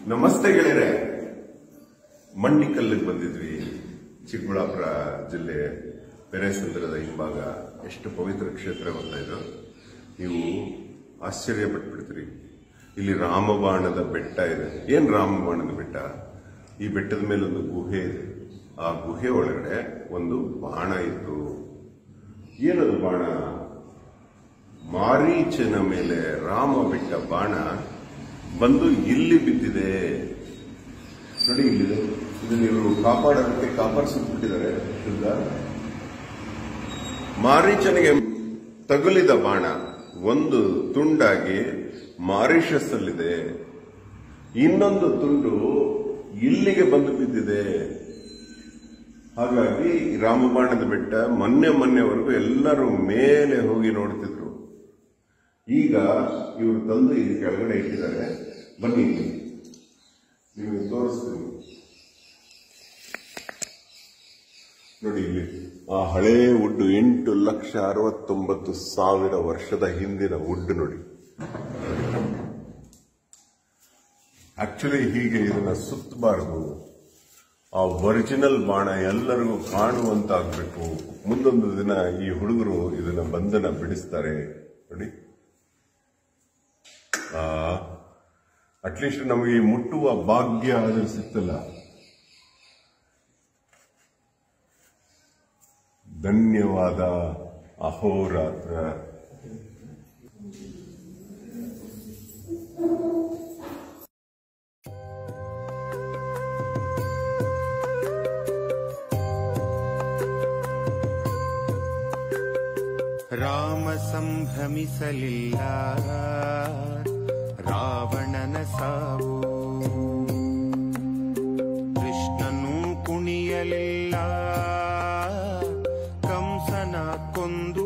ನಮಸ್ತೆ ಗೆಳೆಯರೆ ಮಂಡಿಕಲ್ಲಿಗೆ ಬಂದಿದ್ವಿ ಚಿಕ್ಕಬಳ್ಳಾಪುರ ಜಿಲ್ಲೆ ಪೆರೇಸಂದ್ರದ ಹಿಂಭಾಗ ಎಷ್ಟು ಪವಿತ್ರ ಕ್ಷೇತ್ರ ಗೊತ್ತಾ ಇದು ನೀವು ಆಶ್ಚರ್ಯ ಪಟ್ಬಿಡ್ತೀರಿ ಇಲ್ಲಿ ರಾಮಬಾಣದ ಬೆಟ್ಟ ಇದೆ ಏನ್ ರಾಮಬಾಣದ ಬೆಟ್ಟ ಈ ಬೆಟ್ಟದ ಮೇಲೆ ಒಂದು ಗುಹೆ ಇದೆ ಆ ಗುಹೆ ಒಳಗಡೆ ಒಂದು ಬಾಣ ಇತ್ತು ಏನದು ಬಾಣ ಮಾರೀಚನ ಮೇಲೆ ರಾಮ ಬಿಟ್ಟ ಬಾಣ ಬಂದು ಇಲ್ಲಿ ಬಿದ್ದಿದೆ ನೋಡಿ ಇಲ್ಲಿದೆ ಇದು ನೀವು ಕಾಪಾಡೋದಕ್ಕೆ ಕಾಪರ್ ಸುತ್ತಿಬಿಟ್ಟಿದ್ದಾರೆ ಶುದ್ಧ ಮಾರೀಚನಿಗೆ ತಗುಲಿದ ಬಾಣ ಒಂದು ತುಂಡಾಗಿ ಮಾರಿಷಸ್ ಅಲ್ಲಿದೆ ಇನ್ನೊಂದು ತುಂಡು ಇಲ್ಲಿಗೆ ಬಂದು ಬಿದ್ದಿದೆ ಹಾಗಾಗಿ ಈ ರಾಮಬಾಣದ ಬೆಟ್ಟ ಮೊನ್ನೆ ಮೊನ್ನೆವರೆಗೂ ಎಲ್ಲರೂ ಮೇಲೆ ಹೋಗಿ ನೋಡ್ತಿದ್ರು ಈಗ ಇವರು ತಂದು ಇಲ್ಲಿ ಕೆಳಗಡೆ ಇಟ್ಟಿದ್ದಾರೆ ಬನ್ನಿ ಇಲ್ಲಿ. ನಿಮಗೆ ತೋರಿಸ್ತೀನಿ ನೋಡಿ ಇಲ್ಲಿ ಆ ಹಳೇ ವುಡ್ ಎಂಟು ಲಕ್ಷ ಅರವತ್ತೊಂಬತ್ತು ಸಾವಿರ ವರ್ಷದ ಹಿಂದಿನ ವುಡ್ ನೋಡಿ ಆಕ್ಚುಲಿ ಹೀಗೆ ಇದನ್ನ ಸುತ್ತಬಾರದು ಆ ಒರಿಜಿನಲ್ ಬಾಣ ಎಲ್ಲರಿಗೂ ಕಾಣುವಂತಾಗಬೇಕು ಮುಂದೊಂದು ದಿನ ಈ ಹುಡುಗರು ಇದನ್ನ ಬಂಧನ ಬಿಡಿಸ್ತಾರೆ ನೋಡಿ ಆ ಅಟ್ಲೀಸ್ಟ್ ನಮಗೆ ಈ ಮುಟ್ಟುವ ಭಾಗ್ಯ ಆದ್ರೆ ಸಿಕ್ತಲ್ಲ ಧನ್ಯವಾದ ಅಹೋರಾತ್ರ ರಾಮ ಸಂಭ್ರಮಿಸಲಿಲ್ಲ ರಾವಣನ ಸಾವು ಕೃಷ್ಣನು ಕುಣಿಯಲಿಲ್ಲ ಕಂಸನ ಕೊಂದು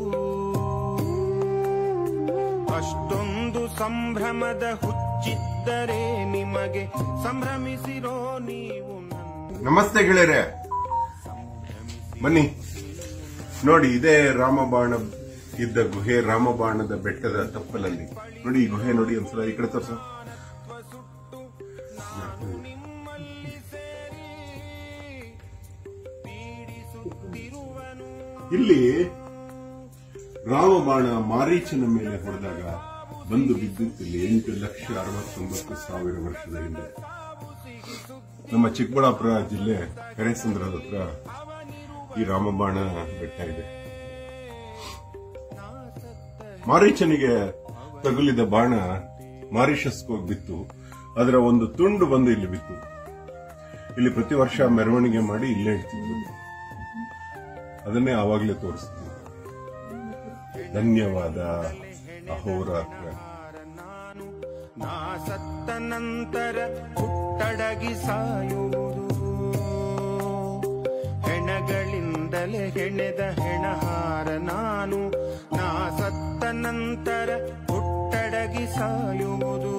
ಅಷ್ಟೊಂದು ಸಂಭ್ರಮದ ಹುಚ್ಚಿದ್ದರೆ ನಿಮಗೆ ಸಂಭ್ರಮಿಸಿರೋ ನೀವು ನನ್ನ ನಮಸ್ತೆ ಗೆಳೆಯರೆ ಬನ್ನಿ ನೋಡಿ ಇದೇ ರಾಮಬಾಣ ಇದ್ದ ಗುಹೆ ರಾಮಬಾಣದ ಬೆಟ್ಟದ ತಪ್ಪಲಲ್ಲಿ ನೋಡಿ ಈ ಗುಹೆ ನೋಡಿ ಒಂದ್ಸಲ ಈ ಕಡೆ ತೋರ್ಸ ಇಲ್ಲಿ ರಾಮಬಾಣ ಮಾರೀಚನ ಮೇಲೆ ಹೊಡೆದಾಗ ಬಂದು ಬಿದ್ದಿತ್ತಿಲ್ಲಿ ಎಂಟು ಲಕ್ಷ ಅರವತ್ತೊಂಬತ್ತು ಸಾವಿರ ವರ್ಷದ ಹಿಂದೆ ನಮ್ಮ ಚಿಕ್ಕಬಳ್ಳಾಪುರ ಜಿಲ್ಲೆ ಕೆರೆಸಂದ್ರದ ಹತ್ರ ಈ ರಾಮಬಾಣ ಬೆಟ್ಟ ಇದೆ ಮಾರೀಚನಿಗೆ ತಗುಲಿದ ಬಾಣ ಮಾರಿಷಸ್ಗೆ ಹೋಗಿ ಬಿತ್ತು ಅದರ ಒಂದು ತುಂಡು ಬಂದು ಇಲ್ಲಿ ಬಿತ್ತು ಇಲ್ಲಿ ಪ್ರತಿ ವರ್ಷ ಮೆರವಣಿಗೆ ಮಾಡಿ ಇಲ್ಲೇ ಇಡ್ತಿದ್ರು ಅದನ್ನೇ ಆವಾಗಲೇ ತೋರಿಸ್ತೀನಿ ಧನ್ಯವಾದ ಅಹೋರಾತ್ರ ನಾನು ನಾ ಸತ್ತ ನಂತರ ಹುಟ್ಟಡಗಿ ಸಾಯುವುದು ಹೆಣಗಳಿಂದಲೇ ಹೆಣೆದ ಹೆಣಹಾರ ನಾನು ನಾ ಸತ್ತ ನಂತರ ಹುಟ್ಟಡಗಿ ಸಾಯುವುದು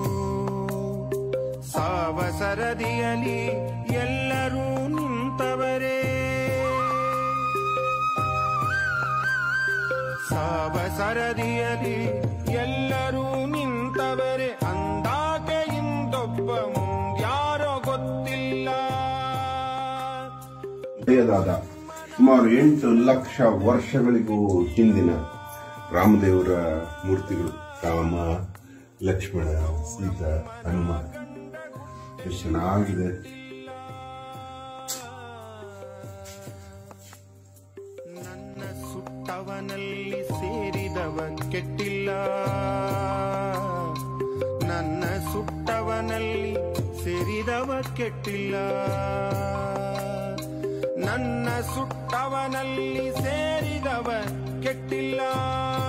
ಸಾವಸರದಿಯಲಿ ಎಲ್ಲರೂ ನಿಂತವರೇ ಸಾವಸರದಿಯಲಿ ಎಲ್ಲರೂ ನಿಂತವರೆ ಅಂದಾಕೆ ಇಂದೊಬ್ಬ ಮುಂದ್ಯಾರೋ ಗೊತ್ತಿಲ್ಲ ಹಳೆಯದಾದ ಸುಮಾರು ಎಂಟು ಲಕ್ಷ ವರ್ಷಗಳಿಗೂ ಹಿಂದಿನ ರಾಮದೇವರ ಮೂರ್ತಿಗಳು ರಾಮ ಲಕ್ಷ್ಮಣ ಸೀತಾ ಹನುಮ ಎಷ್ಟು ಚೆನ್ನಾಗಿದೆ ನನ್ನ ಸುಟ್ಟವನಲ್ಲಿ ಸೇರಿದವ ಕೆಟ್ಟಿಲ್ಲ ನನ್ನ ಸುಟ್ಟವನಲ್ಲಿ ಸೇರಿದವ ಕೆಟ್ಟಿಲ್ಲ ನನ್ನ ಸುಟ್ಟವನಲ್ಲಿ ಸೇರಿದವ ಕೆಟ್ಟಿಲ್ಲ